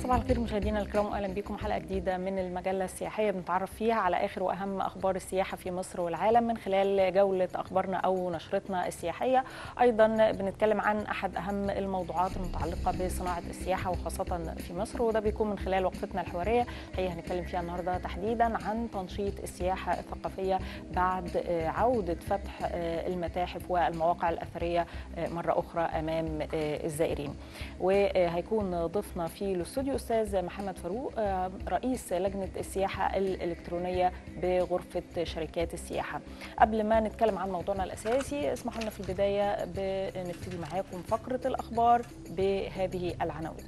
صباح الخير مشاهدينا الكرام واهلا بكم حلقه جديده من المجله السياحيه بنتعرف فيها على اخر واهم اخبار السياحه في مصر والعالم من خلال جوله اخبارنا او نشرتنا السياحيه ايضا بنتكلم عن احد اهم الموضوعات المتعلقه بصناعه السياحه وخاصه في مصر وده بيكون من خلال وقفتنا الحواريه الحقيقه هنتكلم فيها النهارده تحديدا عن تنشيط السياحه الثقافيه بعد عوده فتح المتاحف والمواقع الاثريه مره اخرى امام الزائرين وهيكون ضيفنا في الاستوديو استاذ محمد فاروق رئيس لجنه السياحه الالكترونيه بغرفه شركات السياحه قبل ما نتكلم عن موضوعنا الاساسي اسمحوا لنا في البدايه بنبتدي معاكم فقره الاخبار بهذه العناوين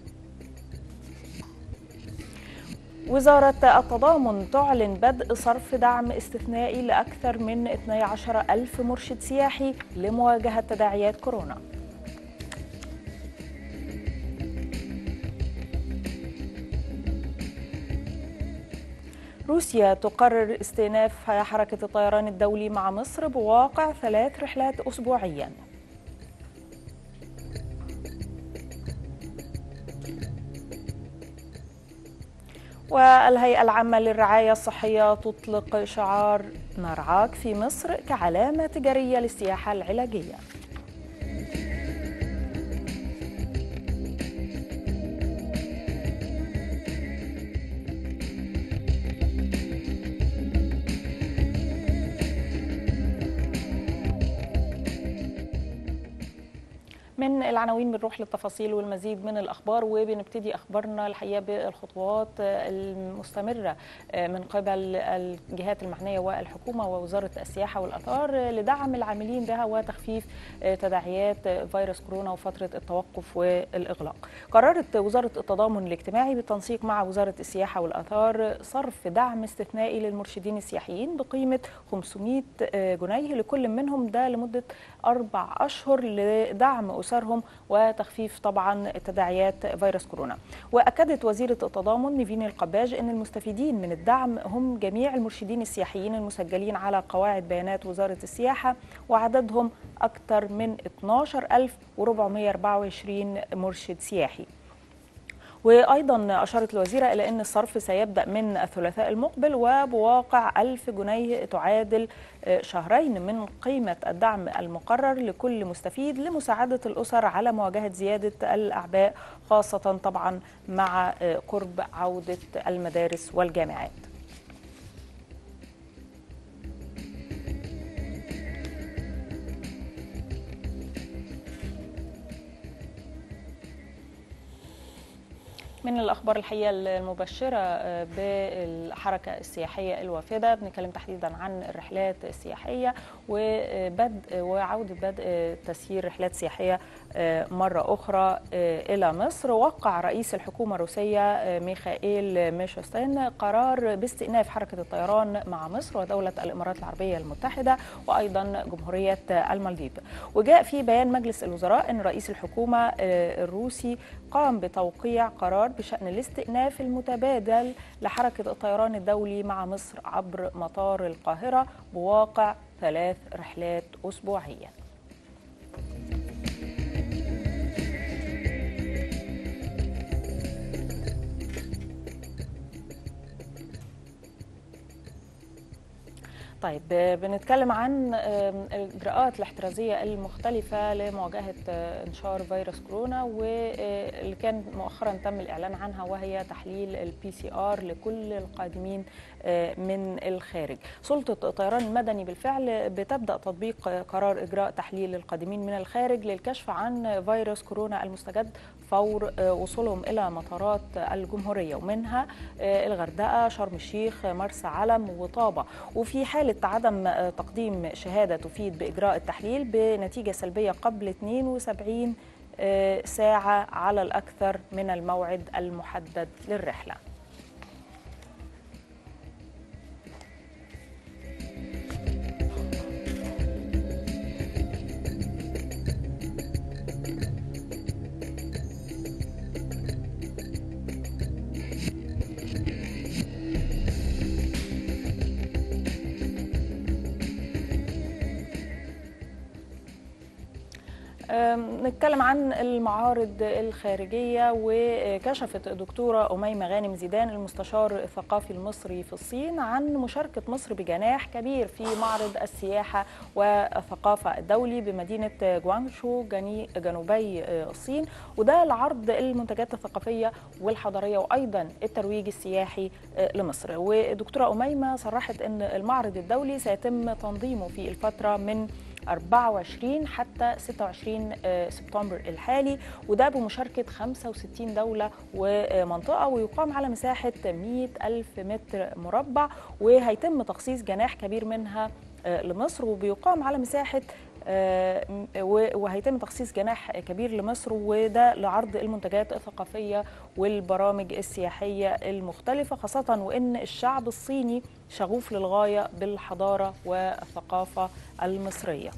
وزارة التضامن تعلن بدء صرف دعم استثنائي لأكثر من 12 ألف مرشد سياحي لمواجهة تداعيات كورونا روسيا تقرر استئناف حركة الطيران الدولي مع مصر بواقع ثلاث رحلات أسبوعياً والهيئة العامة للرعاية الصحية تطلق شعار نرعاك في مصر كعلامة تجارية للسياحة العلاجية من العناوين بنروح للتفاصيل والمزيد من الاخبار وبنبتدي اخبارنا الحقيقه بالخطوات المستمره من قبل الجهات المعنيه والحكومه ووزاره السياحه والاثار لدعم العاملين بها وتخفيف تداعيات فيروس كورونا وفتره التوقف والاغلاق. قررت وزاره التضامن الاجتماعي بالتنسيق مع وزاره السياحه والاثار صرف دعم استثنائي للمرشدين السياحيين بقيمه 500 جنيه لكل منهم ده لمده اربع اشهر لدعم اسرهم وتخفيف طبعا تداعيات فيروس كورونا واكدت وزيره التضامن نيفين القباج ان المستفيدين من الدعم هم جميع المرشدين السياحيين المسجلين على قواعد بيانات وزاره السياحه وعددهم اكثر من 12424 مرشد سياحي وأيضا أشارت الوزيرة إلى أن الصرف سيبدأ من الثلاثاء المقبل وبواقع ألف جنيه تعادل شهرين من قيمة الدعم المقرر لكل مستفيد لمساعدة الأسر على مواجهة زيادة الأعباء خاصة طبعا مع قرب عودة المدارس والجامعات من الاخبار الحقيقه المبشره بالحركه السياحيه الوافده بنتكلم تحديدا عن الرحلات السياحيه وبدء وعوده بدء تسيير رحلات سياحيه مره اخرى الى مصر وقع رئيس الحكومه الروسيه ميخائيل ميشوستين قرار باستئناف حركه الطيران مع مصر ودوله الامارات العربيه المتحده وايضا جمهوريه المالديف وجاء في بيان مجلس الوزراء ان رئيس الحكومه الروسي قام بتوقيع قرار بشأن الاستئناف المتبادل لحركة الطيران الدولي مع مصر عبر مطار القاهرة بواقع ثلاث رحلات أسبوعياً طيب بنتكلم عن الاجراءات الاحترازيه المختلفه لمواجهه انتشار فيروس كورونا واللي كان مؤخرا تم الاعلان عنها وهي تحليل البي سي ار لكل القادمين من الخارج. سلطه الطيران المدني بالفعل بتبدا تطبيق قرار اجراء تحليل القادمين من الخارج للكشف عن فيروس كورونا المستجد فور وصولهم الى مطارات الجمهوريه ومنها الغردقه، شرم الشيخ، مرسى علم وطابه وفي حاله عدم تقديم شهاده تفيد باجراء التحليل بنتيجه سلبيه قبل 72 ساعه على الاكثر من الموعد المحدد للرحله. نتكلم عن المعارض الخارجية وكشفت دكتورة أميمة غانم زيدان المستشار الثقافي المصري في الصين عن مشاركة مصر بجناح كبير في معرض السياحة والثقافة الدولي بمدينة جوانشو جنوبي الصين وده لعرض المنتجات الثقافية والحضارية وأيضا الترويج السياحي لمصر ودكتورة أميمة صرحت أن المعرض الدولي سيتم تنظيمه في الفترة من 24 حتى 26 سبتمبر الحالي وده بمشاركة 65 دولة ومنطقة ويقام على مساحة 100 ألف متر مربع وهيتم تخصيص جناح كبير منها لمصر وبيقام على مساحة وهيتم تخصيص جناح كبير لمصر وده لعرض المنتجات الثقافية والبرامج السياحية المختلفة خاصة وإن الشعب الصيني شغوف للغاية بالحضارة والثقافة المصرية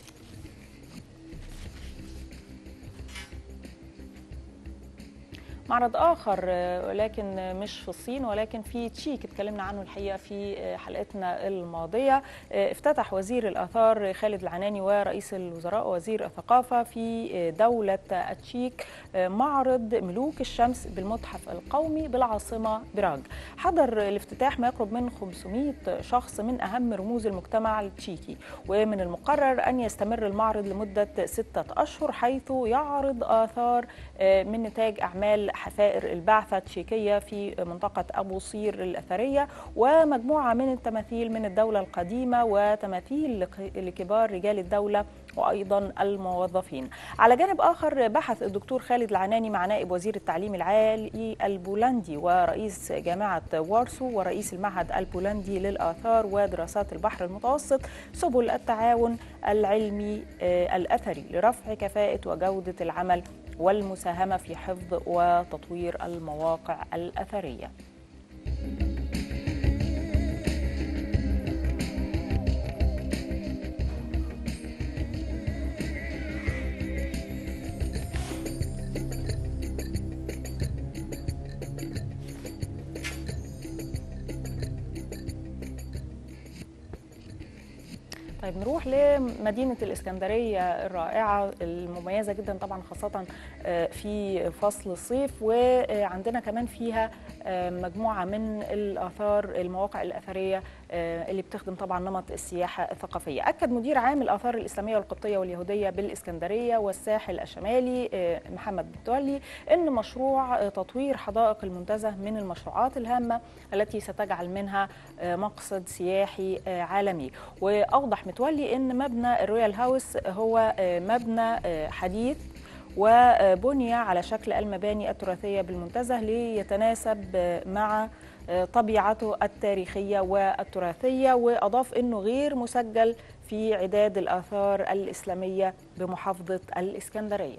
معرض اخر ولكن مش في الصين ولكن في تشيك اتكلمنا عنه الحقيقه في حلقتنا الماضيه افتتح وزير الاثار خالد العناني ورئيس الوزراء ووزير الثقافه في دوله التشيك معرض ملوك الشمس بالمتحف القومي بالعاصمه براغ حضر الافتتاح ما يقرب من 500 شخص من اهم رموز المجتمع التشيكي ومن المقرر ان يستمر المعرض لمده سته اشهر حيث يعرض اثار من نتاج اعمال حفائر البعثة التشيكية في منطقة أبو صير الأثرية ومجموعة من التماثيل من الدولة القديمة وتماثيل لكبار رجال الدولة وأيضا الموظفين على جانب آخر بحث الدكتور خالد العناني مع نائب وزير التعليم العالي البولندي ورئيس جامعة وارسو ورئيس المعهد البولندي للآثار ودراسات البحر المتوسط سبل التعاون العلمي الأثري لرفع كفاءة وجودة العمل والمساهمة في حفظ وتطوير المواقع الأثرية طيب نروح لمدينة الإسكندرية الرائعة المميزة جدا طبعا خاصة في فصل الصيف وعندنا كمان فيها مجموعة من الآثار المواقع الأثرية اللي بتخدم طبعا نمط السياحة الثقافية أكد مدير عام الآثار الإسلامية والقبطية واليهودية بالإسكندرية والساحل الشمالي محمد متولي أن مشروع تطوير حدائق المنتزه من المشروعات الهامة التي ستجعل منها مقصد سياحي عالمي وأوضح متولي أن مبنى الرويال هاوس هو مبنى حديث وبني على شكل المباني التراثية بالمنتزه ليتناسب مع طبيعته التاريخية والتراثية وأضاف أنه غير مسجل في عداد الآثار الإسلامية بمحافظة الإسكندرية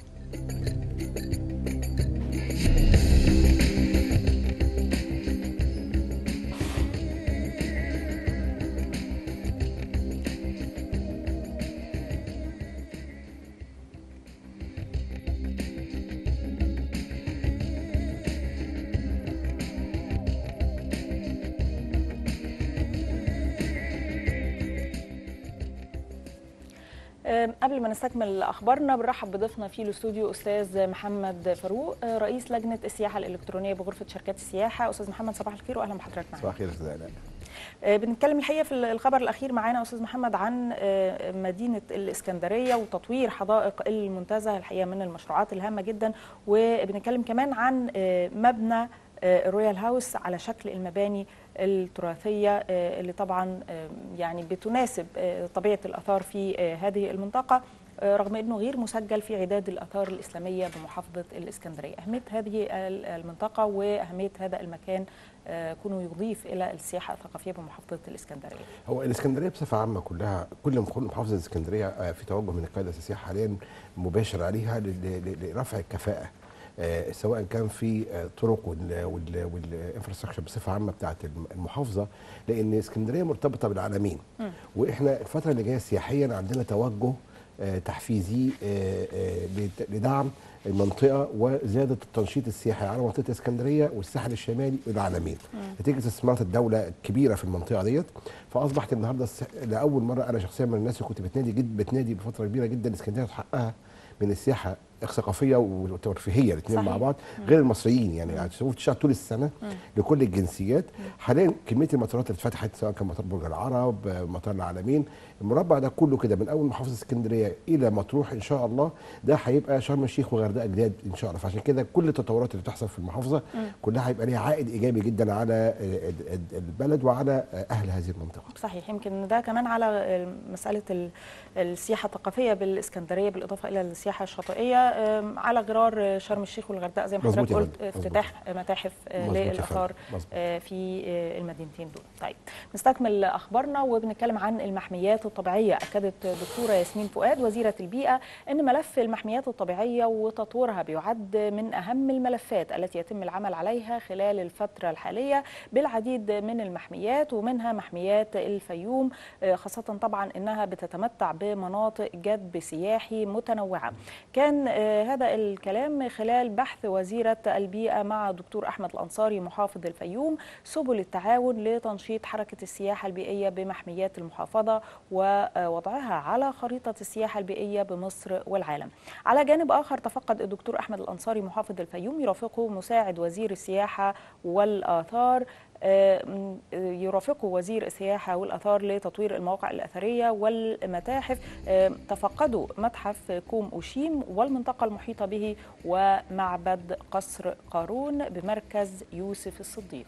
قبل ما نستكمل اخبارنا بنرحب بضيفنا في الاستوديو استاذ محمد فاروق رئيس لجنه السياحه الالكترونيه بغرفه شركات السياحه استاذ محمد صباح الخير واهلا بحضرتك معانا صباح الخير استاذ الاء بنتكلم الحقيقه في الخبر الاخير معانا استاذ محمد عن مدينه الاسكندريه وتطوير حدائق المنتزه الحقيقه من المشروعات الهامه جدا وبنتكلم كمان عن مبنى الرويال هاوس على شكل المباني التراثيه اللي طبعا يعني بتناسب طبيعه الاثار في هذه المنطقه رغم انه غير مسجل في عداد الاثار الاسلاميه بمحافظه الاسكندريه، اهميه هذه المنطقه واهميه هذا المكان كونه يضيف الى السياحه الثقافيه بمحافظه الاسكندريه. هو الاسكندريه بصفه عامه كلها كل محافظه الاسكندريه في توجه من القياده السياسيه حاليا مباشر عليها لرفع الكفاءه آه سواء كان في آه طرق والانفراستراكشر بصفه عامه بتاعت المحافظه لان اسكندريه مرتبطه بالعالمين م. واحنا الفتره اللي جايه سياحيا عندنا توجه آه تحفيزي لدعم المنطقه وزياده التنشيط السياحي على منطقه اسكندريه والساحل الشمالي والعالمين نتيجه استثمارات الدوله الكبيره في المنطقه ديت فاصبحت النهارده لاول مره انا شخصيا من الناس اللي كنت بتنادي جد بتنادي بفتره كبيره جدا اسكندريه تحققها من السياحه ثقافيه وترفيهيه الاثنين مع صحيح. بعض غير المصريين يعني هتشوفوا تشتغل طول السنه لكل الجنسيات حاليا كميه المطارات اللي اتفتحت سواء كان مطار برج العرب آه، مطار العالمين المربع ده كله كده من اول محافظه اسكندريه الى مطروح ان شاء الله ده هيبقى شرم الشيخ وغردقه جداد ان شاء الله فعشان كده كل التطورات اللي بتحصل في المحافظه كلها هيبقى ليها عائد ايجابي جدا على آه، ال- ال- البلد وعلى آه، اهل هذه المنطقه صحيح يمكن ده كمان على مسألة ال- السياحة الثقافية بالإسكندرية بالإضافة إلى السياحة الشاطئية أم، على غرار شرم الشيخ والغردقة زي ما مظبوط حضرتك يا قلت فندم، مظبوط. افتتاح متاحف آه، مظبوط يا للآثار فندم، مظبوط. آه، في آه، المدينتين دول طيب نستكمل أخبارنا وبنتكلم عن المحميات الطبيعية أكدت دكتورة ياسمين فؤاد وزيرة البيئة أن ملف المحميات الطبيعية وتطويرها بيعد من أهم الملفات التي يتم العمل عليها خلال الفترة الحالية بالعديد من المحميات ومنها محميات الفيوم آه، خاصة طبعا أنها بتتمتع بمناطق جذب سياحي متنوعة كان آه، هذا الكلام خلال بحث وزيرة البيئة مع دكتور أحمد الأنصاري محافظ الفيوم سبل التعاون لتنشيط حركة السياحة البيئية بمحميات المحافظة ووضعها على خريطة السياحة البيئية بمصر والعالم على جانب آخر تفقد الدكتور أحمد الأنصاري محافظ الفيوم يرافقه مساعد وزير السياحة والآثار آه، م- يرافقه وزير السياحة والآثار لتطوير المواقع الأثرية والمتاحف آه، تفقدوا متحف كوم أوشيم والمنطقة المحيطة به ومعبد قصر قارون بمركز يوسف الصديق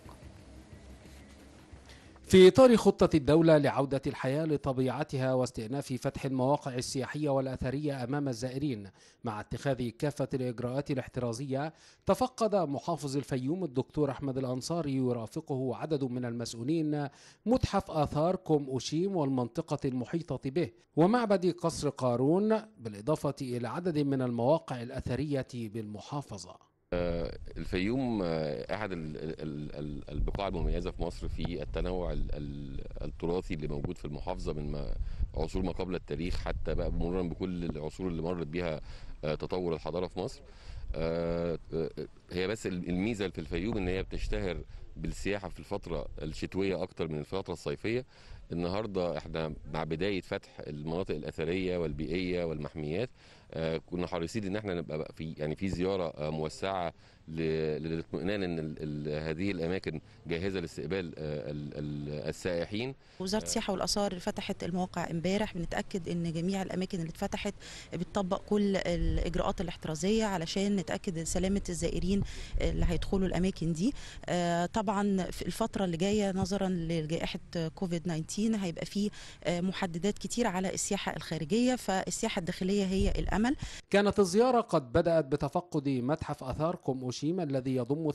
في إطار خطة الدولة لعودة الحياة لطبيعتها واستئناف فتح المواقع السياحية والأثرية أمام الزائرين مع اتخاذ كافة الإجراءات الاحترازية تفقد محافظ الفيوم الدكتور أحمد الأنصاري يرافقه عدد من المسؤولين متحف آثار كوم أوشيم والمنطقة المحيطة به ومعبد قصر قارون بالإضافة إلى عدد من المواقع الأثرية بالمحافظة آه، الفيوم آه، احد ال- ال- ال- البقاع المميزه في مصر في التنوع ال- ال- التراثي اللي موجود في المحافظه من ما- عصور ما قبل التاريخ حتى بقى مرورا بكل العصور اللي مرت بيها آه، تطور الحضاره في مصر آه، آه، هي بس ال- الميزه في الفيوم ان هي بتشتهر بالسياحه في الفتره الشتويه اكتر من الفتره الصيفيه النهارده احنا مع بدايه فتح المناطق الاثريه والبيئيه والمحميات آه، كنا حريصين ان احنا نبقى بقى في يعني في زياره آه، موسعه ل- للاطمئنان ان ال- ال- هذه الاماكن جاهزه لاستقبال آه، ال- ال- السائحين وزاره السياحه والاثار فتحت المواقع امبارح بنتاكد ان جميع الاماكن اللي اتفتحت بتطبق كل الاجراءات الاحترازيه علشان نتاكد سلامه الزائرين اللي هيدخلوا الاماكن دي آه، طبعا في الفتره اللي جايه نظرا لجائحه كوفيد 19 هيبقى في آه، محددات كتير على السياحه الخارجيه فالسياحه الداخليه هي الامل كانت الزيارة قد بدأت بتفقد متحف أثار كوم أوشيما الذي يضم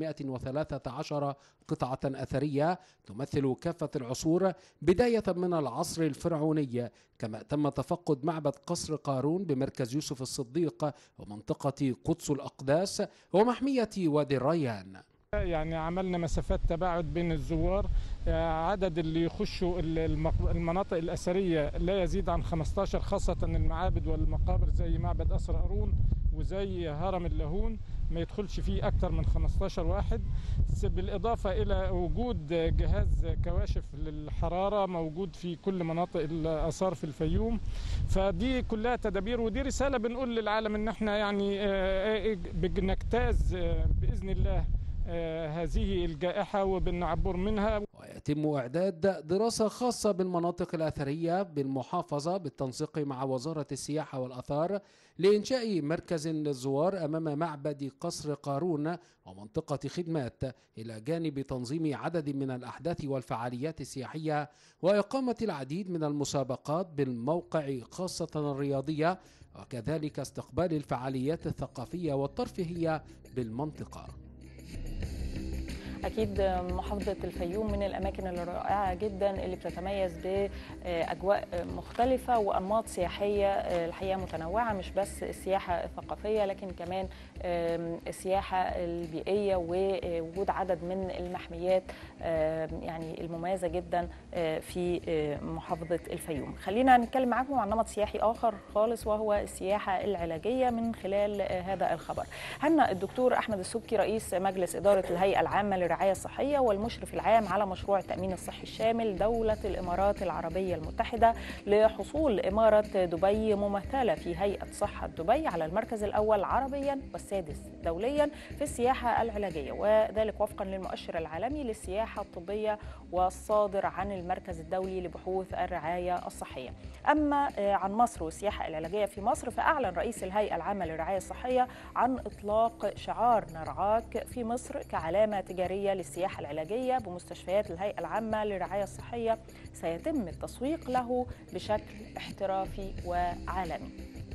313 قطعة أثرية تمثل كافة العصور بداية من العصر الفرعوني كما تم تفقد معبد قصر قارون بمركز يوسف الصديق ومنطقة قدس الأقداس ومحمية وادي الريان يعني عملنا مسافات تباعد بين الزوار آه، عدد اللي يخشوا ال- المق- المناطق الأثرية لا يزيد عن 15 خاصة المعابد والمقابر زي معبد قصر قارون وزي هرم اللاهون ما يدخلش فيه أكثر من 15 واحد س- بالإضافة إلى وجود جهاز كواشف للحرارة موجود في كل مناطق الآثار في الفيوم فدي كلها تدابير ودي رسالة بنقول للعالم إن احنا يعني آه، آه، بنجتاز آه، بإذن الله آه، هذه الجائحة وبالعبور منها ويتم إعداد دراسة خاصة بالمناطق الأثرية بالمحافظة بالتنسيق مع وزارة السياحة والآثار لإنشاء مركز للزوار أمام معبد قصر قارون ومنطقة خدمات إلى جانب تنظيم عدد من الأحداث والفعاليات السياحية وإقامة العديد من المسابقات بالموقع خاصة الرياضية وكذلك استقبال الفعاليات الثقافية والترفيهية بالمنطقة اكيد محافظه الفيوم من الاماكن الرائعه جدا اللي بتتميز باجواء مختلفه وانماط سياحيه الحقيقه متنوعه مش بس السياحه الثقافيه لكن كمان السياحه البيئيه ووجود عدد من المحميات يعني المميزه جدا في محافظه الفيوم خلينا نتكلم معاكم عن نمط سياحي اخر خالص وهو السياحه العلاجيه من خلال هذا الخبر هنا الدكتور احمد السبكي رئيس مجلس اداره الهيئه العامه للرعاية الصحية والمشرف العام على مشروع التأمين الصحي الشامل دولة الإمارات العربية المتحدة لحصول إمارة دبي ممثلة في هيئة صحة دبي على المركز الأول عربيا والسادس دوليا في السياحة العلاجية وذلك وفقا للمؤشر العالمي للسياحة الطبية والصادر عن المركز الدولي لبحوث الرعاية الصحية أما عن مصر والسياحة العلاجية في مصر فأعلن رئيس الهيئة العامة للرعاية الصحية عن إطلاق شعار نرعاك في مصر كعلامة تجارية للسياحة العلاجية بمستشفيات الهيئة العامة للرعاية الصحية سيتم التسويق له بشكل احترافي وعالمي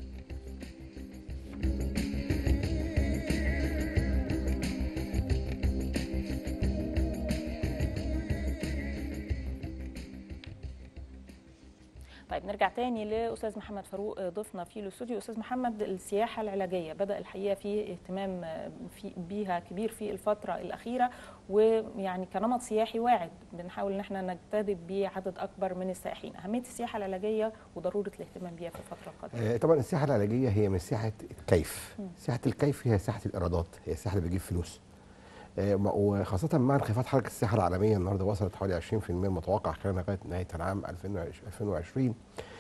طيب نرجع تاني لاستاذ محمد فاروق ضيفنا في الاستوديو استاذ محمد السياحه العلاجيه بدا الحقيقه في اهتمام في بيها كبير في الفتره الاخيره ويعني كنمط سياحي واعد بنحاول ان احنا نجتذب بيه عدد اكبر من السائحين اهميه السياحه العلاجيه وضروره الاهتمام بيها في الفتره القادمه آه، طبعا السياحه العلاجيه هي من سياحه الكيف مم. سياحه الكيف هي سياحه الايرادات هي السياحه اللي بتجيب فلوس آه، وخاصة مع انخفاض حركة السياحة العالمية النهاردة وصلت حوالي 20% متوقع خلال لغاية نهاية العام 2020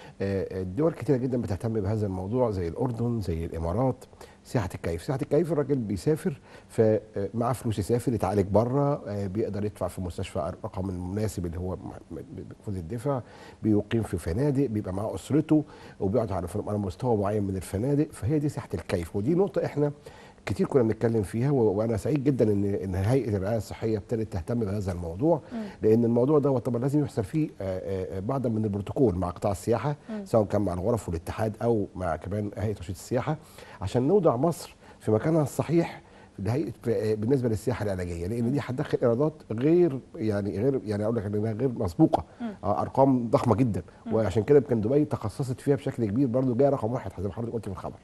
آه، الدول كتيرة جدا بتهتم بهذا الموضوع زي الأردن زي الإمارات سياحة الكيف سياحة الكيف الراجل بيسافر فمعاه فلوس يسافر يتعالج بره آه، بيقدر يدفع في مستشفى الرقم المناسب اللي هو المفروض يدفع بيقيم في فنادق بيبقى معاه أسرته وبيقعد على على مستوى معين من الفنادق فهي دي سياحة الكيف ودي نقطة احنا كتير كنا بنتكلم فيها و- وانا سعيد جدا ان ان هيئه الرعايه الصحيه ابتدت تهتم بهذا الموضوع لان الموضوع ده طبعا لازم يحصل فيه آه، آه، بعض من البروتوكول مع قطاع السياحه سواء كان مع الغرف والاتحاد او مع كمان هيئه تنشيط السياحه عشان نوضع مصر في مكانها الصحيح لهيئه آه، بالنسبه للسياحه العلاجيه لان دي هتدخل ايرادات غير يعني غير يعني اقول لك انها غير مسبوقه آه، ارقام ضخمه جدا وعشان كده يمكن دبي تخصصت فيها بشكل كبير برضو جايه رقم واحد زي ما حضرتك قلت في الخبر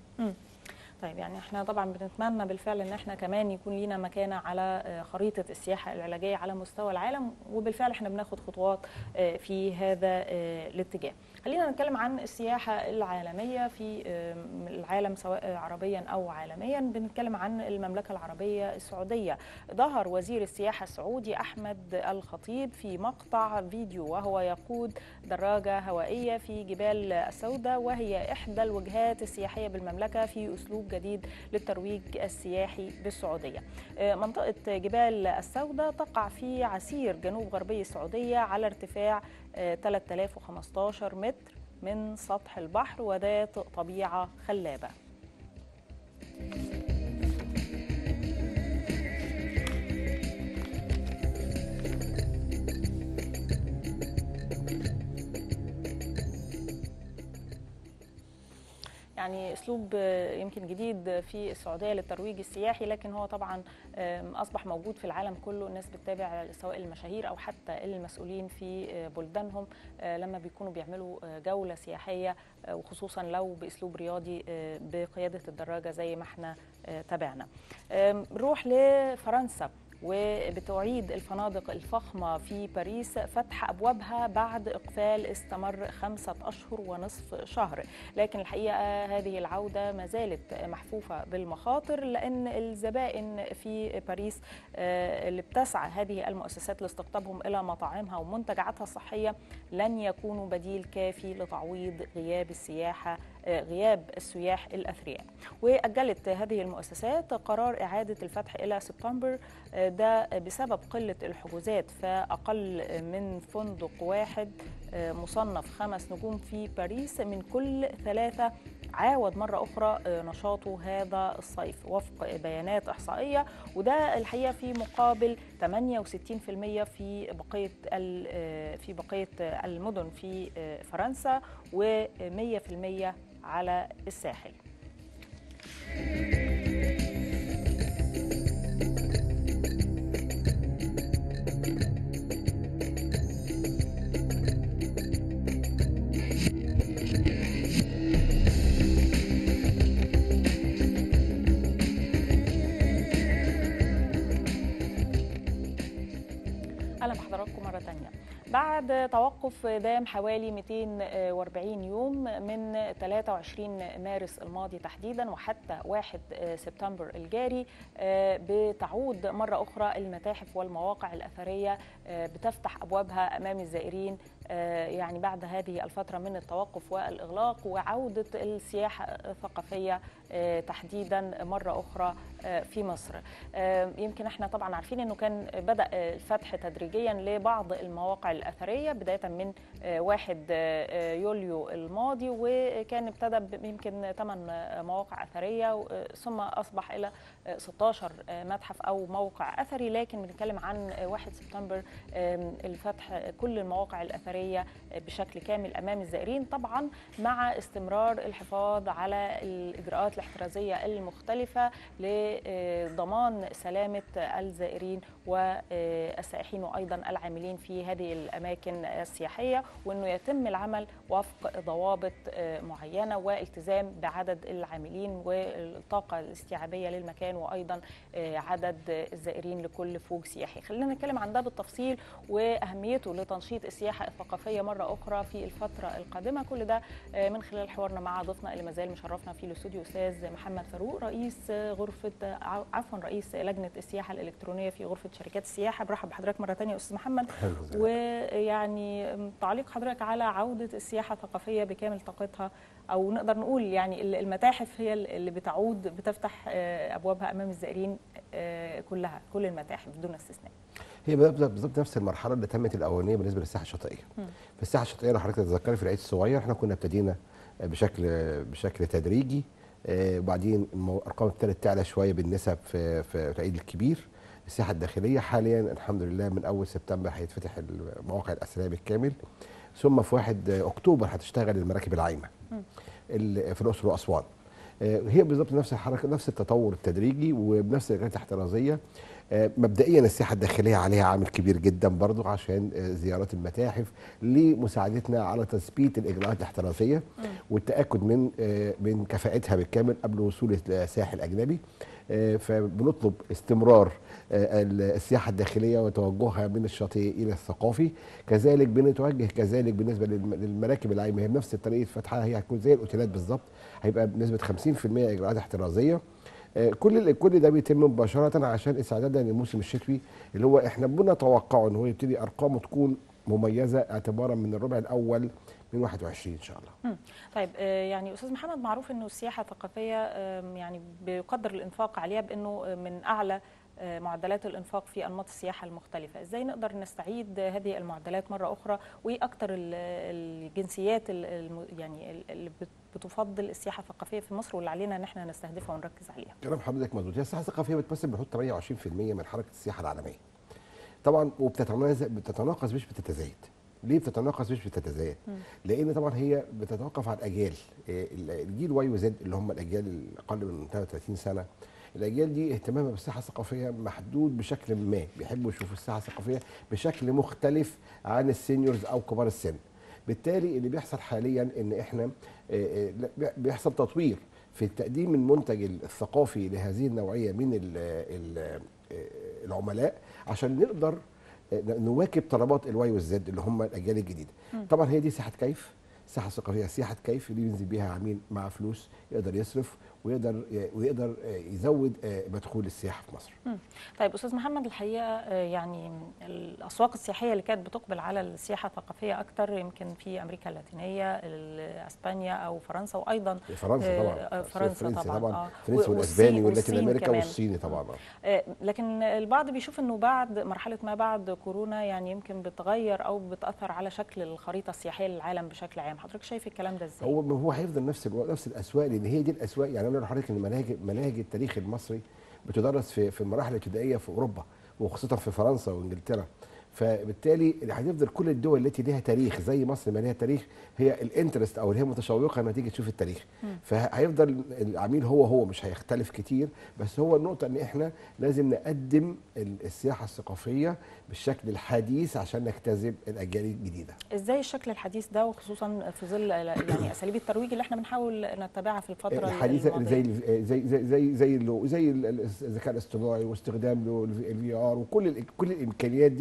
طيب يعني احنا طبعا بنتمنى بالفعل ان احنا كمان يكون لينا مكانه على آه، خريطه السياحه العلاجيه على مستوى العالم وبالفعل احنا بناخد خطوات آه، في هذا آه، الاتجاه. خلينا نتكلم عن السياحه العالميه في آه، العالم سواء عربيا او عالميا بنتكلم عن المملكه العربيه السعوديه. ظهر وزير السياحه السعودي احمد الخطيب في مقطع فيديو وهو يقود دراجه هوائيه في جبال السوداء وهي احدى الوجهات السياحيه بالمملكه في اسلوب جديد للترويج السياحي بالسعوديه. آه، منطقه جبال السوداء تقع في عسير جنوب غربي السعوديه على ارتفاع آه، 3015 متر من سطح البحر وذات طبيعه خلابه. يعني اسلوب آه، يمكن جديد في السعوديه للترويج السياحي لكن هو طبعا آم، اصبح موجود في العالم كله الناس بتتابع سواء المشاهير او حتى المسؤولين في آه، بلدانهم آه، لما بيكونوا بيعملوا آه، جوله سياحيه آه، وخصوصا لو باسلوب رياضي آه، بقياده الدراجه زي ما احنا آه، تابعنا آم، نروح لفرنسا وبتعيد الفنادق الفخمة في باريس فتح أبوابها بعد إقفال استمر خمسة أشهر ونصف شهر لكن الحقيقة هذه العودة ما زالت محفوفة بالمخاطر لأن الزبائن في باريس آه، اللي بتسعى هذه المؤسسات لاستقطابهم إلى مطاعمها ومنتجعاتها الصحية لن يكونوا بديل كافي لتعويض غياب السياحة آه، غياب السياح الأثرياء وأجلت هذه المؤسسات قرار إعادة الفتح إلى سبتمبر آه، ده بسبب قلة الحجوزات فأقل من فندق واحد آه، مصنف خمس نجوم في باريس من كل ثلاثة عاود مرة أخرى آه، نشاطه هذا الصيف وفق بيانات إحصائية وده الحقيقة في مقابل 68% في بقية ال- آه، في بقية المدن في آه، فرنسا و100% على الساحل اهلا بحضراتكم مره تانية بعد توقف دام حوالي 240 يوم من 23 مارس الماضي تحديدا وحتى 1 سبتمبر الجاري بتعود مرة أخرى المتاحف والمواقع الأثرية بتفتح أبوابها أمام الزائرين يعني بعد هذه الفترة من التوقف والإغلاق وعودة السياحة الثقافية تحديدا مرة أخرى في مصر يمكن احنا طبعا عارفين أنه كان بدأ الفتح تدريجيا لبعض المواقع الأثرية بداية من 1 يوليو الماضي وكان ابتدى يمكن 8 مواقع أثرية ثم أصبح إلى 16 متحف أو موقع أثري لكن بنتكلم عن 1 سبتمبر الفتح كل المواقع الأثرية بشكل كامل أمام الزائرين طبعا مع استمرار الحفاظ على الإجراءات الاحترازية المختلفة لضمان سلامة الزائرين والسائحين وأيضا العاملين في هذه الأماكن السياحية وأنه يتم العمل وفق ضوابط معينة والتزام بعدد العاملين والطاقة الاستيعابية للمكان وأيضا عدد الزائرين لكل فوج سياحي خلينا نتكلم عن ده بالتفصيل وأهميته لتنشيط السياحة الثقافية مرة أخرى في الفترة القادمة كل ده من خلال حوارنا مع ضيفنا اللي مازال مشرفنا في الاستوديو أستاذ محمد فاروق رئيس غرفة عفوا رئيس لجنة السياحة الإلكترونية في غرفة شركات السياحة برحب بحضرتك مرة ثانية أستاذ محمد ويعني تعليق حضرتك على عودة السياحة الثقافية بكامل طاقتها أو نقدر نقول يعني المتاحف هي اللي بتعود بتفتح أبوابها أمام الزائرين كلها كل المتاحف بدون استثناء هي بالظبط نفس المرحله اللي تمت الاولانيه بالنسبه للساحه الشاطئيه. في الساحه الشاطئيه لو حضرتك تتذكري في العيد الصغير احنا كنا ابتدينا بشكل بشكل تدريجي وبعدين الارقام ابتدت تعلى شويه بالنسب في في العيد الكبير السياحه الداخليه حاليا الحمد لله من اول سبتمبر هيتفتح المواقع الاثريه بالكامل ثم في 1 اكتوبر هتشتغل المراكب العايمه في الاقصر واسوان هي بالظبط نفس الحركه نفس التطور التدريجي وبنفس الاجراءات الاحترازيه مبدئيا السياحه الداخليه عليها عامل كبير جدا برضو عشان زيارات المتاحف لمساعدتنا على تثبيت الاجراءات الاحترازيه والتاكد من من كفاءتها بالكامل قبل وصول السائح الاجنبي فبنطلب استمرار السياحه الداخليه وتوجهها من الشاطئ الى الثقافي كذلك بنتوجه كذلك بالنسبه للمراكب العايمه هي بنفس طريقه فتحها هي هتكون زي الاوتيلات بالظبط هيبقى بنسبه 50% اجراءات احترازيه كل كل ده بيتم مباشره عشان استعدادا للموسم الشتوي اللي هو احنا بنتوقعه ان هو يبتدي ارقامه تكون مميزه اعتبارا من الربع الاول من 21 ان شاء الله. طيب يعني استاذ محمد معروف انه السياحه الثقافيه يعني بيقدر الانفاق عليها بانه من اعلى معدلات الانفاق في انماط السياحه المختلفه ازاي نقدر نستعيد هذه المعدلات مره اخرى وايه اكتر الجنسيات يعني اللي بتفضل السياحه الثقافيه في مصر واللي علينا ان احنا نستهدفها ونركز عليها كلام حضرتك مظبوط هي السياحه الثقافيه بتمثل بحدود 28% من حركه السياحه العالميه طبعا وبتتناقص بتتناقص مش بتتزايد ليه بتتناقص مش بتتزايد؟ لان طبعا هي بتتوقف على الاجيال الجيل واي وزد اللي هم الاجيال الاقل من 33 سنه الاجيال دي اهتمامها بالساحه الثقافيه محدود بشكل ما بيحبوا يشوفوا الساحه الثقافيه بشكل مختلف عن السينيورز او كبار السن بالتالي اللي بيحصل حاليا ان احنا بيحصل تطوير في تقديم المنتج الثقافي لهذه النوعيه من ال ال العملاء عشان نقدر نواكب طلبات الواي والزد اللي هم الاجيال الجديده طبعا هي دي ساحه كيف الساحه الثقافيه سياحه كيف اللي ينزل بيها عميل مع فلوس يقدر يصرف ويقدر ويقدر يزود مدخول السياحه في مصر. طيب استاذ محمد الحقيقه يعني الاسواق السياحيه اللي كانت بتقبل على السياحه الثقافيه اكثر يمكن في امريكا اللاتينيه اسبانيا او فرنسا وايضا فرنسا طبعا فرنسا طبعا, طبعا فرنسا والاسباني واللاتين امريكا والصيني طبعا لكن البعض بيشوف انه بعد مرحله ما بعد كورونا يعني يمكن بتغير او بتاثر على شكل الخريطه السياحيه للعالم بشكل عام حضرتك شايف الكلام ده ازاي هو هو هيفضل نفس الو... نفس الاسواق لان هي دي الاسواق يعني انا لحضرتك ان مناهج مناهج التاريخ المصري بتدرس في في المراحل الابتدائيه في اوروبا وخاصه في فرنسا وانجلترا فبالتالي هتفضل كل الدول التي لها تاريخ زي مصر ما لها تاريخ هي الانترست او اللي هي متشوقه لما تيجي تشوف التاريخ فهيفضل العميل هو هو مش هيختلف كتير بس هو النقطه ان احنا لازم نقدم السياحه الثقافيه بالشكل الحديث عشان نجتذب الاجيال الجديده ازاي الشكل الحديث ده وخصوصا في ظل يعني اساليب الترويج اللي احنا بنحاول نتبعها في الفتره الحديثه زي زي زي زي زي, زي الذكاء الاصطناعي واستخدام الفي ار وكل كل الامكانيات دي هي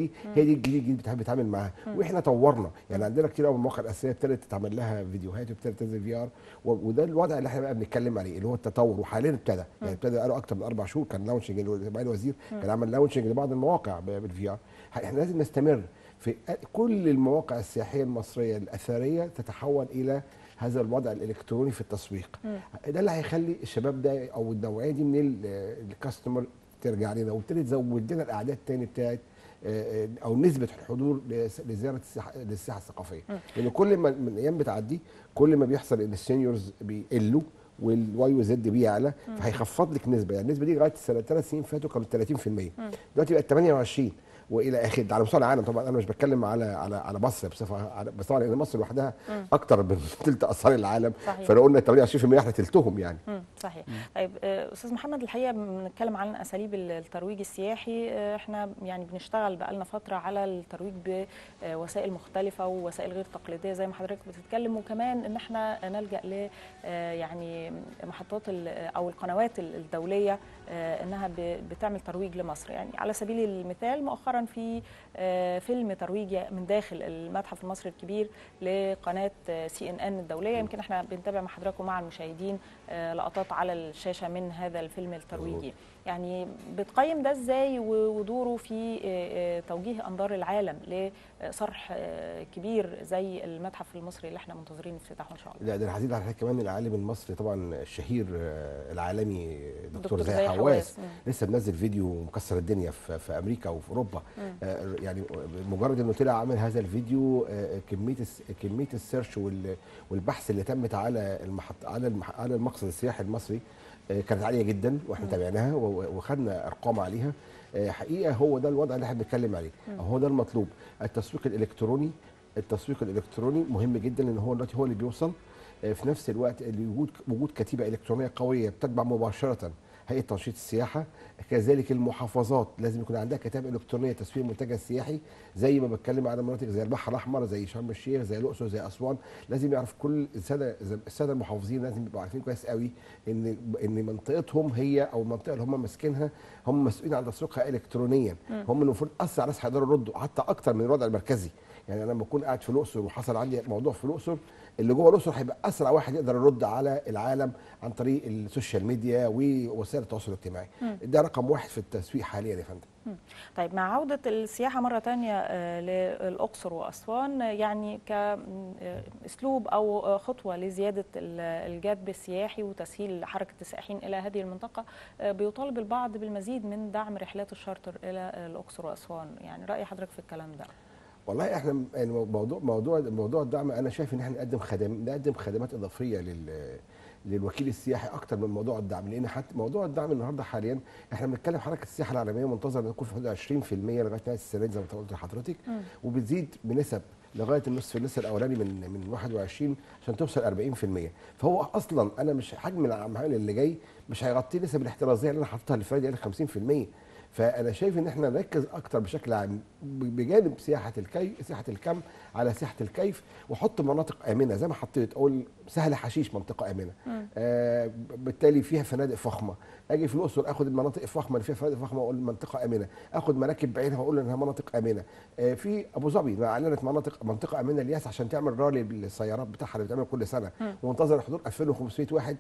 هي دي الجديد الجديد بتحب تتعامل معاها واحنا طورنا يعني عندنا كتير قوي مواقع الاساسيه ابتدت تتعمل لها فيديوهات وابتدت تنزل في ار وده الوضع اللي احنا بقى بنتكلم عليه اللي هو التطور وحاليا ابتدى يعني ابتدى بقاله اكتر من اربع شهور كان لاونشنج معالي الوزير كان عمل لاونشنج لبعض المواقع بالفي ار احنا لازم نستمر في كل المواقع السياحيه المصريه الاثريه تتحول الى هذا الوضع الالكتروني في التسويق ده اللي هيخلي الشباب ده او النوعيه دي من ال- الكاستمر ترجع لنا وابتدي تزود لنا الاعداد تاني بتاعت آه، او نسبه الحضور لس- لزياره السياحه للسياحه الثقافيه لان كل ما من الايام بتعدي كل ما بيحصل ان السينيورز بيقلوا والواي وزد بيعلى فهيخفض لك نسبه يعني النسبه دي لغايه السنه ثلاث سنين فاتوا كانت 30% دلوقتي بقت 28 والى اخره ده على مستوى العالم طبعا انا مش بتكلم على على على مصر بصفه على- بس طبعا لان مصر لوحدها اكتر من ثلث اثار العالم صحيح. فلو قلنا 28% احنا ثلثهم يعني مم، صحيح طيب آه، استاذ محمد الحقيقه بنتكلم عن اساليب الترويج السياحي آه، احنا يعني بنشتغل بقالنا فتره على الترويج بوسائل مختلفه ووسائل غير تقليديه زي ما حضرتك بتتكلم وكمان ان احنا نلجا ل آه، يعني محطات ال- او القنوات الدوليه آه، انها ب- بتعمل ترويج لمصر يعني على سبيل المثال مؤخرا في آه، فيلم ترويجي من داخل المتحف المصري الكبير لقناه سي ان ان الدوليه يمكن احنا بنتابع مع حضراتكم ومع المشاهدين آه، لقطات على الشاشه من هذا الفيلم الترويجي يعني بتقيم ده ازاي و- ودوره في آه، آه، توجيه انظار العالم لصرح آه، كبير زي المتحف المصري اللي احنا منتظرين افتتاحه ان شاء الله لا ده انا هزيد على حضرتك كمان العالم المصري طبعا الشهير آه، العالمي دكتور دكتور زاهي زاهي حواس حواس. مم. لسه منزل فيديو مكسر الدنيا في, في امريكا وفي اوروبا آه، يعني مجرد انه طلع عامل هذا الفيديو آه، كميه الس- كميه السيرش وال- والبحث اللي تمت على المحط على المح على المقصد السياحي المصري آه، كانت عاليه جدا واحنا تابعناها و- وخدنا ارقام عليها آه، حقيقه هو ده الوضع اللي احنا بنتكلم عليه هو ده المطلوب التسويق الالكتروني التسويق الالكتروني مهم جدا لان هو دلوقتي هو اللي بيوصل آه، في نفس الوقت اللي وجود وجود كتيبه الكترونيه قويه بتتبع مباشره هيئه تنشيط السياحه كذلك المحافظات لازم يكون عندها كتابه الكترونيه تسويق المنتجع السياحي زي ما بتكلم على مناطق زي البحر الاحمر زي شرم الشيخ زي الاقصر زي اسوان لازم يعرف كل الساده الساده المحافظين لازم يبقوا عارفين كويس قوي ان ان منطقتهم هي او المنطقه اللي هم ماسكينها هم مسؤولين عن تسويقها الكترونيا هم المفروض اسرع ناس هيقدروا يردوا حتى اكتر من الوضع المركزي يعني انا لما اكون قاعد في الاقصر وحصل عندي موضوع في الاقصر اللي جوه الاقصر هيبقى اسرع واحد يقدر يرد على العالم عن طريق السوشيال ميديا ووسائل التواصل الاجتماعي ده رقم واحد في التسويق حاليا يا فندم طيب مع عودة السياحة مرة تانية آه، للأقصر وأسوان آه، يعني كأسلوب أو آه، خطوة لزيادة ال- الجذب السياحي وتسهيل حركة السائحين إلى هذه المنطقة آه، بيطالب البعض بالمزيد من دعم رحلات الشارتر إلى الأقصر وأسوان يعني رأي حضرتك في الكلام ده والله احنا م- يعني موضوع موضوع موضوع الدعم انا شايف ان احنا نقدم خدم نقدم خدمات اضافيه لل للوكيل السياحي اكتر من موضوع الدعم لان حتى موضوع الدعم النهارده حاليا احنا بنتكلم حركه السياحه العالميه منتظر ان تكون في حدود 20% لغايه نهايه السنه دي زي ما قلت لحضرتك وبتزيد بنسب لغايه النصف النصف الاولاني من من 21 عشان توصل 40% فهو اصلا انا مش حجم العمال اللي جاي مش هيغطي نسب الاحترازيه اللي انا حاططها اللي فاتت اللي 50% فانا شايف ان احنا نركز اكتر بشكل عام ب- بجانب سياحه الكيف سياحه الكم على سياحه الكيف وحط مناطق امنه زي ما حطيت اقول سهل حشيش منطقه امنه آه بالتالي فيها فنادق فخمه اجي في الاقصر اخد المناطق الفخمه اللي فيها فنادق فخمه اقول منطقه امنه اخد مراكب بعينها واقول انها مناطق امنه آه في ابو ظبي ما اعلنت مناطق منطقه امنه الياس عشان تعمل رالي بالسيارات بتاعها اللي بتعمل كل سنه ومنتظر حضور 2500 واحد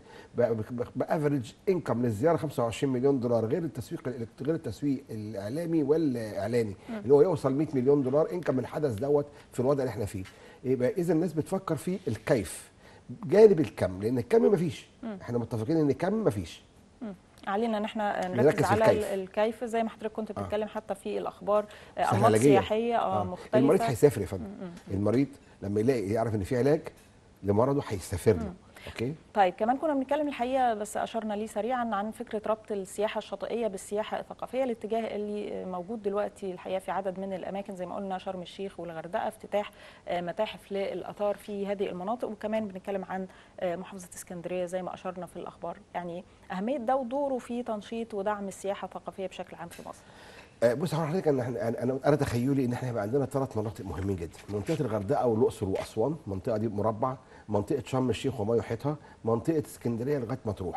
بافريج انكم للزياره 25 مليون دولار غير التسويق الإلكت- غير التسويق الاعلامي والاعلاني اللي هو يوصل 100 مليون دولار انكم الحدث دوت في الوضع اللي احنا فيه يبقى اذا الناس بتفكر في الكيف جانب الكم لان الكم مفيش احنا متفقين ان الكم مفيش علينا ان احنا نركز نركز في على الكيف. الكيف. الكيف زي ما حضرتك كنت بتتكلم حتى في الاخبار آه، سهل انماط علاجية. سياحيه اه مختلفه المريض هيسافر يا فندم المريض لما يلاقي يعرف ان في علاج لمرضه هيسافر له اوكي طيب كمان كنا بنتكلم الحقيقه بس اشرنا ليه سريعا عن فكره ربط السياحه الشاطئيه بالسياحه الثقافيه الاتجاه اللي موجود دلوقتي الحقيقه في عدد من الاماكن زي ما قلنا شرم الشيخ والغردقه افتتاح آه، متاحف للاثار في هذه المناطق وكمان بنتكلم عن آه، محافظه اسكندريه زي ما اشرنا في الاخبار يعني اهميه ده ودوره في تنشيط ودعم السياحه الثقافيه بشكل عام في مصر آه، بص هقول لحضرتك انا انا انا انا تخيلي ان احنا هيبقى عندنا ثلاث مناطق مهمين جدا منطقه الغردقه والاقصر واسوان المنطقه دي مربع منطقه شرم الشيخ وما يحيطها منطقه اسكندريه لغايه مطروح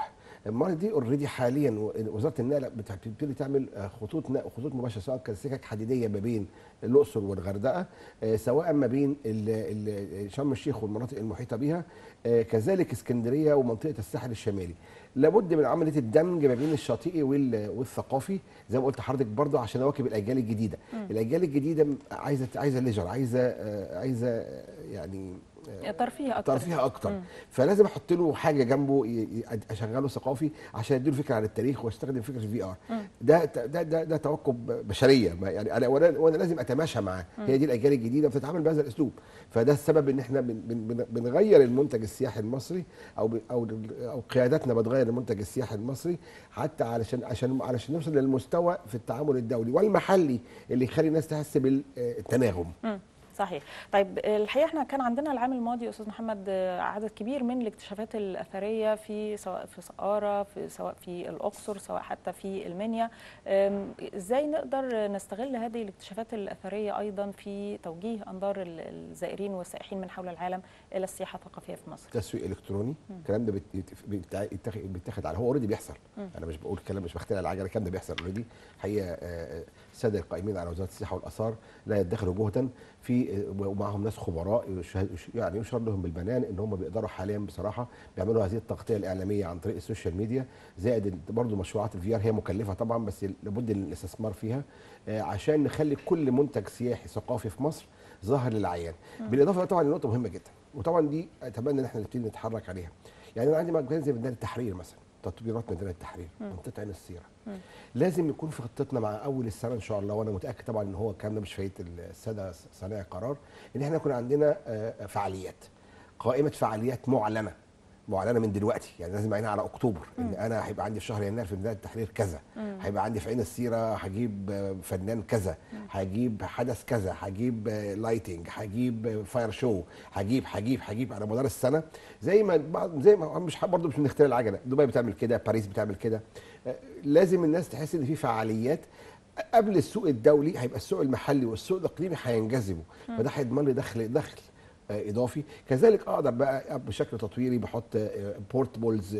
الموارد دي اوريدي حاليا و- وزاره النقل بت- بتبتدي تعمل آه، خطوط نقل خطوط مباشره سواء كانت سكك حديديه ما بين الاقصر والغردقه آه، سواء ما بين ال- ال- شرم الشيخ والمناطق المحيطه بها آه، كذلك اسكندريه ومنطقه الساحل الشمالي لابد من عمليه الدمج ما بين الشاطئي وال- والثقافي زي ما قلت لحضرتك برضه عشان اواكب الاجيال الجديده الاجيال الجديده عايزه عايزه ليجر عايزه آه، عايزه آه، يعني آه، ترفيه اكتر ترفيه اكتر فلازم احط له حاجه جنبه ي- ي- اشغله ثقافي عشان اديله فكره عن التاريخ واستخدم فكره الفي ار ده ده ده, ده توكب بشريه ما يعني انا وانا, وأنا لازم اتماشى معاه هي دي الاجيال الجديده بتتعامل بهذا الاسلوب فده السبب ان احنا بن بن بن بنغير المنتج السياحي المصري او ب- او او قياداتنا بتغير المنتج السياحي المصري حتى علشان عشان علشان نوصل للمستوى في التعامل الدولي والمحلي اللي يخلي الناس تحس بالتناغم مم. صحيح طيب الحقيقه احنا كان عندنا العام الماضي استاذ محمد آه، عدد كبير من الاكتشافات الاثريه في سواء في سقاره في سواء في الاقصر سواء حتى في المنيا آم، ازاي نقدر نستغل هذه الاكتشافات الاثريه ايضا في توجيه انظار ال- الزائرين والسائحين من حول العالم الى السياحه الثقافيه في مصر تسويق الكتروني الكلام ده بيت- بيتع- يتاخد بيتاخد على هو اوريدي بيحصل انا مش بقول كلام مش بخترع العجله الكلام ده بيحصل اوريدي حقيقه آه، الساده القائمين على وزاره السياحه والاثار لا يدخروا جهدا في آه، ومعهم ناس خبراء يشهد- يش- يعني يشهر لهم بالبنان ان هم بيقدروا حاليا بصراحه بيعملوا هذه التغطيه الاعلاميه عن طريق السوشيال ميديا زائد برضه مشروعات الفي ار هي مكلفه طبعا بس لابد من الاستثمار فيها آه، عشان نخلي كل منتج سياحي ثقافي في مصر ظاهر للعيان بالاضافه طبعا لنقطه مهمه جدا وطبعا دي اتمنى ان احنا نبتدي نتحرك عليها يعني انا عندي مكان زي ميدان التحرير مثلا تطويرات ميدان التحرير منطقه عين السيره لازم يكون في خطتنا مع اول السنه ان شاء الله وانا متاكد طبعا ان هو الكلام ده مش فايت الساده صانعي القرار ان احنا يكون عندنا آه، فعاليات قائمه فعاليات معلنه معلنه من دلوقتي يعني لازم عينها على اكتوبر ان انا هيبقى عندي في شهر يناير في ميدان التحرير كذا هيبقى عندي في عين السيره هجيب آه، فنان كذا هجيب حدث كذا هجيب آه، لايتنج هجيب آه، فاير شو هجيب هجيب هجيب على مدار السنه زي ما بعض- زي ما مش برضه مش بنخترع العجله دبي بتعمل كده باريس بتعمل كده آه، لازم الناس تحس ان في فعاليات قبل السوق الدولي هيبقى السوق المحلي والسوق الاقليمي هينجذبوا فده هيضمن لي دخل دخل آه، اضافي كذلك اقدر بقى بشكل تطويري بحط بورتبلز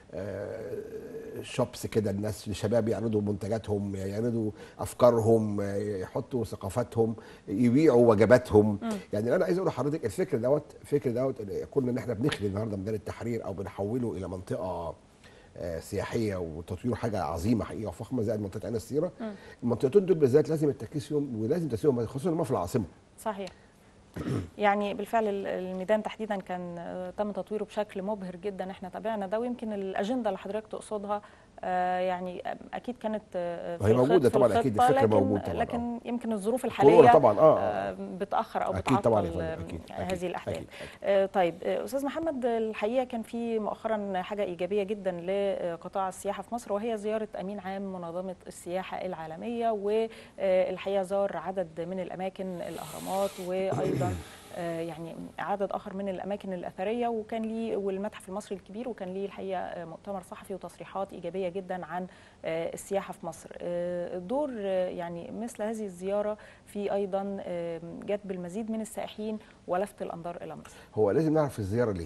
شوبس كده الناس الشباب يعرضوا منتجاتهم يعرضوا افكارهم آه، يحطوا ثقافاتهم يبيعوا وجباتهم يعني اللي انا عايز اقول لحضرتك الفكر دوت الفكر دوت كنا ان احنا بنخلي النهارده ميدان التحرير او بنحوله الى منطقه آه، سياحيه وتطوير حاجه عظيمه حقيقه وفخمه زي منطقه عين السيره المنطقتين دول بالذات لازم التركيز فيهم ولازم تسويهم خصوصا إن هم في العاصمه صحيح يعني بالفعل ال- الميدان تحديدا كان آه، تم تطويره بشكل مبهر جدا احنا تابعنا ده ويمكن الاجنده اللي حضرتك تقصدها آه، يعني اكيد كانت آه، في وهي الخط- موجودة في طبعاً، أكيد الخطة، الفكر لكن موجود طبعاً، لكن يمكن الظروف كورونا الحاليه طبعا اه, آه. آه، بتاخر او اكيد طبعا يا بتعطل فندم آه، اكيد هذه أكيد، الاحداث أكيد، أكيد. آه، طيب آه، استاذ محمد الحقيقه كان في مؤخرا حاجه ايجابيه جدا لقطاع السياحه في مصر وهي زياره امين عام منظمه السياحه العالميه والحقيقه زار عدد من الاماكن الاهرامات وايضا آه، يعني عدد اخر من الاماكن الاثريه وكان ليه والمتحف المصري الكبير وكان ليه الحقيقه آه، مؤتمر صحفي وتصريحات ايجابيه جدا عن آه، السياحه في مصر آه، دور آه، يعني مثل هذه الزياره في ايضا آه، جذب المزيد من السائحين ولفت الانظار الى مصر هو لازم نعرف الزياره ليه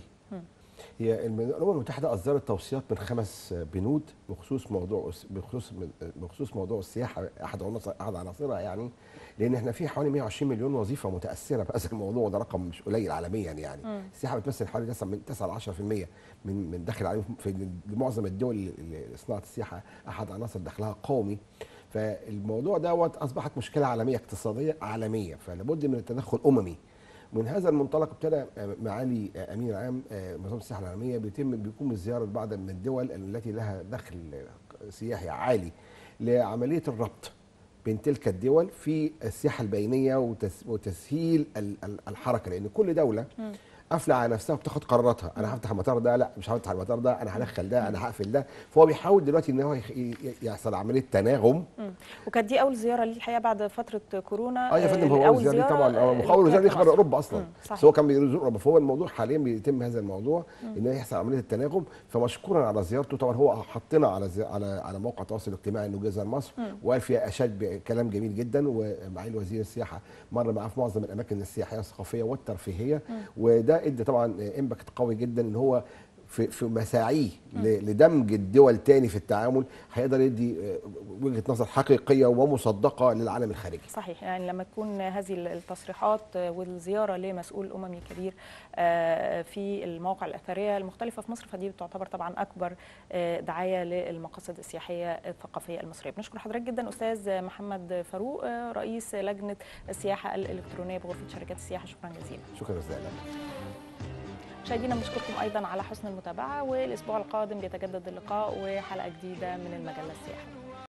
هي الم- الامم المتحده اصدرت توصيات من خمس بنود بخصوص موضوع بخصوص بخصوص موضوع السياحه احد عناصر احد عناصرها يعني لان احنا في حوالي 120 مليون وظيفه متاثره بهذا الموضوع وده رقم مش قليل عالميا يعني السياحه بتمثل حوالي 9 من 9 ل 10% من من دخل عليهم في معظم الدول اللي صناعه السياحه احد عناصر دخلها قومي فالموضوع دوت اصبحت مشكله عالميه اقتصاديه عالميه فلابد من التدخل اممي من هذا المنطلق ابتدى معالي امين عام منظمه السياحه العالميه بيتم بيقوم بزياره بعض من الدول التي لها دخل سياحي عالي لعمليه الربط بين تلك الدول في السياحه البينيه وتس وتسهيل ال- ال- الحركه لان كل دوله قافله على نفسها وبتاخد قراراتها انا هفتح المطار ده لا مش هفتح المطار ده انا هدخل ده انا هقفل ده فهو بيحاول دلوقتي ان هو يخ- ي- يحصل عمليه تناغم مم. وكانت دي اول زياره ليه الحقيقه بعد فتره كورونا اه يا فندم هو آه، اول زياره طبعا اه آه، اول زياره لكاك يخبر مصر. اوروبا اصلا مم، صحيح. بس هو كان بيزور اوروبا فهو الموضوع حاليا بيتم هذا الموضوع ان يحصل عمليه التناغم فمشكورا على زيارته طبعا هو حطنا على زي على على موقع التواصل الاجتماعي انه جه زار مصر وقال فيها اشاد بكلام جميل جدا ومعالي وزير السياحه مر معاه في معظم الاماكن السياحيه الثقافيه والترفيهيه وده ادى طبعا امباكت قوي جدا ان هو في في مساعيه ل- لدمج الدول تاني في التعامل هيقدر يدي آه، وجهه نظر حقيقيه ومصدقه للعالم الخارجي صحيح يعني لما تكون هذه التصريحات والزياره لمسؤول اممي كبير آه، في المواقع الاثريه المختلفه في مصر فدي تعتبر طبعا اكبر آه، دعايه للمقاصد السياحيه الثقافيه المصريه بنشكر حضرتك جدا استاذ محمد فاروق آه، رئيس لجنه السياحه الالكترونيه بغرفه شركات السياحه شكرا جزيلا شكرا استاذ إلهام. مشاهدينا بنشكركم ايضا على حسن المتابعه والاسبوع القادم بيتجدد اللقاء وحلقه جديده من المجله السياحه